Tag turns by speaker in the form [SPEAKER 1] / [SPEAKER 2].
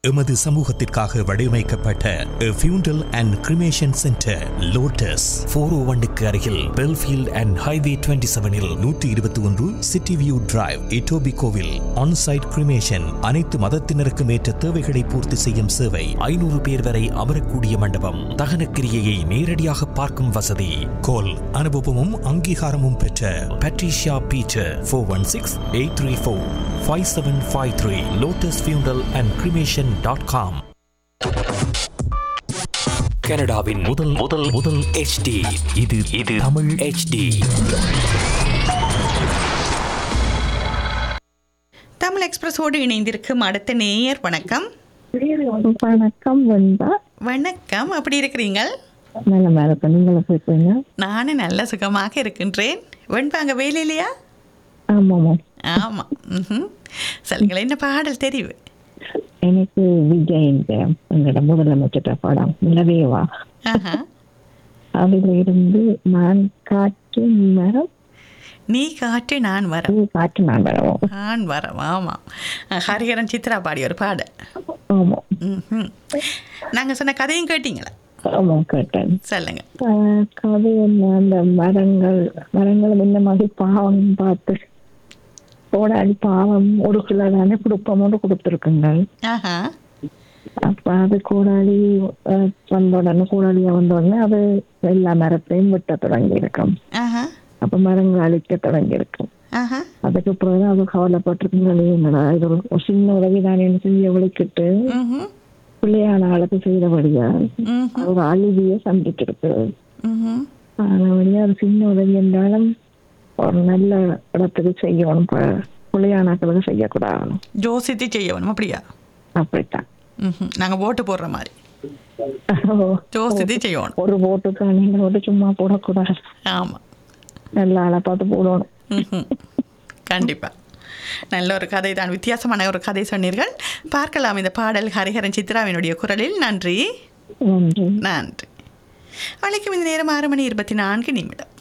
[SPEAKER 1] எமது சமூகத்திற்காக வடிவமைக்கப்பட்ட funeral and cremation centre Lotus four O ஒன்னுக்கு அருகில் பெல்ஃபீல்ட் அண்ட் ஹைவே டுவெண்ட்டி செவனில் நூற்றி இருபத்தி ஒன்று சிட்டி வியூ டிரைவ் இட்டோபி கோவில் ஆன்சைட் கிரிமேஷன் அனைத்து மதத்தினருக்கும் ஏற்ற தேவைகளை பூர்த்தி செய்யும் சேவை ஐநூறு பேர் வரை அமரக்கூடிய மண்டபம் தகன கிரியையை நேரடியாக பார்க்கும் வசதி கோல் அனுபவமும் அங்கீகாரமும் பெற்ற Patricia Peter four one six eight three four five seven five three Lotus funeral and cremation dot com கனடாவின் முதல் முதல் முதல் HD இது இது தமிழ் HD
[SPEAKER 2] தமிழ் எக்ஸ்பிரஸோடு இணைந்திருக்கும் அடுத்த நேயர் வணக்கம்
[SPEAKER 3] வணக்கம் வெண்பா
[SPEAKER 2] வணக்கம் அப்படி இருக்கிறீங்க
[SPEAKER 3] நல்ல மேல நீங்களும் போய்ப்பீங்க
[SPEAKER 2] நானும் நல்ல சுகமாக இருக்கின்றேன் வெண்பாங்க வேலையிலையா
[SPEAKER 3] ஆமாம்
[SPEAKER 2] ஆமாம் ம் சொல்லுங்கள் என்ன பாடல் தெரிவு
[SPEAKER 3] எனக்கு விஜய் எங்களோட முதலமைச்சர் படம் நிலவேவா
[SPEAKER 2] ஆஹா
[SPEAKER 3] அதுல இருந்து நான் காற்று மரம்
[SPEAKER 2] நீ காட்டு நான் வர
[SPEAKER 3] நீ காற்று நான் வரவும்
[SPEAKER 2] நான் வரம் ஆமாம் ஹரிஹரன் சித்ரா பாடி ஒரு பாட
[SPEAKER 3] ஆமாம்
[SPEAKER 2] ம் நாங்கள் சொன்ன கதையும் கேட்டீங்களா
[SPEAKER 3] ஆமாம் கேட்டேன்
[SPEAKER 2] சொல்லுங்க
[SPEAKER 3] ஆஹ் கதை என்ன அந்த மரங்கள் மரங்கள் இந்த மாதிரி பாவம் பார்த்து போடாடி பாவம் ஒரு கிலோ தானே குடுப்பமோடு கொடுத்துருக்குங்க
[SPEAKER 2] ஆஹா
[SPEAKER 3] அப்ப அது கோடாளி அஹ், வந்த உடனே கோடாளியா வந்த உடனே அது எல்லா மரத்தையும் வெட்ட தொடங்கி இருக்கும்
[SPEAKER 2] ஆஹா
[SPEAKER 3] அப்ப மரங்கள் அழிக்க தொடங்கி இருக்கும்
[SPEAKER 2] ஆஹா
[SPEAKER 3] அதுக்கு பிறகு அது கவலைப்பட்டிருக்குங்களே என்னடா இது ஒரு ஒரு சின்ன உதவி தானே செஞ்சு விളിக்கிட்டு
[SPEAKER 2] ம்
[SPEAKER 3] பிள்ளையான ஆளுக்கு செய்தபடியா
[SPEAKER 2] ம்
[SPEAKER 3] அது ஒரு அழுவிய சந்திச்சிருக்கு
[SPEAKER 2] ம்
[SPEAKER 3] ஆனபடியா அது சின்ன உதவி என்றாலும் ஒரு நல்ல இடத்துக்கு செய்யணும் ப- பிள்ளையானாக்களுக்கு செய்யக்கூடாது
[SPEAKER 2] ஜோசித்து செய்யணும் அப்படியா
[SPEAKER 3] அப்படித்தான்
[SPEAKER 2] ம் நாங்கள் ஓட்டு போடுற மாதிரி ஜோசித்து செய்யணும்
[SPEAKER 3] ஒரு ஓட்டுக்கு நீங்க ஓட்டு சும்மா போடக்கூடாது
[SPEAKER 2] ஆமாம்
[SPEAKER 3] நல்ல ஆளை பார்த்து போடணும்
[SPEAKER 2] ம்ஹும். கண்டிப்பா நல்ல ஒரு கதை தான் வித்தியாசமான ஒரு கதை சொன்னீர்கள் பார்க்கலாம் இந்த பாடல் ஹரிஹரன் சித்ராவினுடைய குரலில் நன்றி
[SPEAKER 3] நன்றி
[SPEAKER 2] நன்றி வணக்கம் இந்த நேரம் ஆறு மணி இருபத்தி நான்கு நிமிடம்